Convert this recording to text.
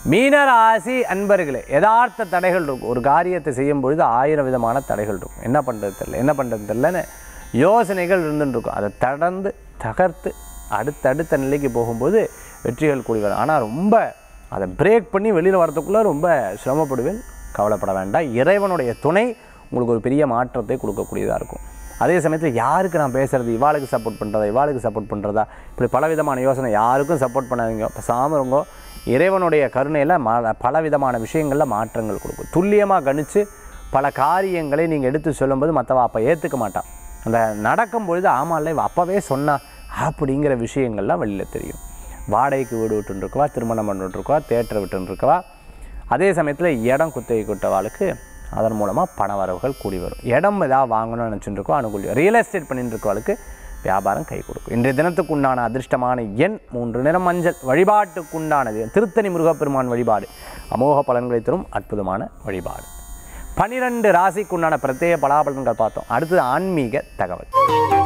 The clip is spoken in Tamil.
மீனராசி அன்பர்களே யதார்த்த தடைகள் இருக்கும் ஒரு காரியத்தை செய்யும் பொழுது ஆயிரம் விதமான தடைகள் இருக்கும் என்ன பண்ணுறது தெரியல என்ன பண்ணுறது தெரியலன்னு யோசனைகள் இருந்துட்டு இருக்கும் அதை தடர்ந்து தகர்த்து அடுத்தடுத்த நிலைக்கு போகும்போது வெற்றிகள் கூடி வரும் ஆனால் ரொம்ப அதை பிரேக் பண்ணி வெளியில் வரதுக்குள்ளே ரொம்ப சிரமப்படுவேன் கவலைப்பட வேண்டாம் இறைவனுடைய துணை உங்களுக்கு ஒரு பெரிய மாற்றத்தை கொடுக்கக்கூடியதாக இருக்கும் அதே சமயத்தில் யாருக்கு நான் பேசுறது இவாளுக்கு சப்போர்ட் பண்ணுறதா இவாளுக்கு சப்போர்ட் பண்ணுறதா இப்படி பலவிதமான யோசனை யாருக்கும் சப்போர்ட் பண்ணாதீங்க பேசாமல் இருங்கோ இறைவனுடைய கருணையில் ம பலவிதமான விஷயங்களில் மாற்றங்கள் கொடுக்கும் துல்லியமாக கணித்து பல காரியங்களை நீங்கள் எடுத்து சொல்லும்போது மற்றவ அப்போ ஏற்றுக்க மாட்டான் அந்த நடக்கும் பொழுது ஆமாம்ல இவ அப்போவே சொன்னா அப்படிங்கிற விஷயங்கள்லாம் வெளியில் தெரியும் வாடகைக்கு வீடு விட்டுருக்கவா திருமணம் பண்ணிட்டுருக்கவா தேட்டர் விட்டுருக்கவா அதே சமயத்தில் இடம் குத்தகை கொடுத்தவாளுக்கு அதன் மூலமாக பண வரவுகள் கூடி வரும் இடம் ஏதாவது வாங்கணும்னு நினச்சிட்டு இருக்கோம் அனுகூலியம் ரியல் எஸ்டேட் பண்ணிட்டு இருக்கவளுக்கு வியாபாரம் கை கொடுக்கும் இன்றைய தினத்துக்கு உண்டான அதிர்ஷ்டமான எண் மூன்று நிறம் மஞ்சள் வழிபாட்டுக்குண்டானது திருத்தணி முருகப்பெருமான் வழிபாடு அமோக பலன்களை தரும் அற்புதமான வழிபாடு பனிரெண்டு ராசிக்குண்டான பிரத்யேக பலாபலன்கள் பார்த்தோம் அடுத்தது ஆன்மீக தகவல்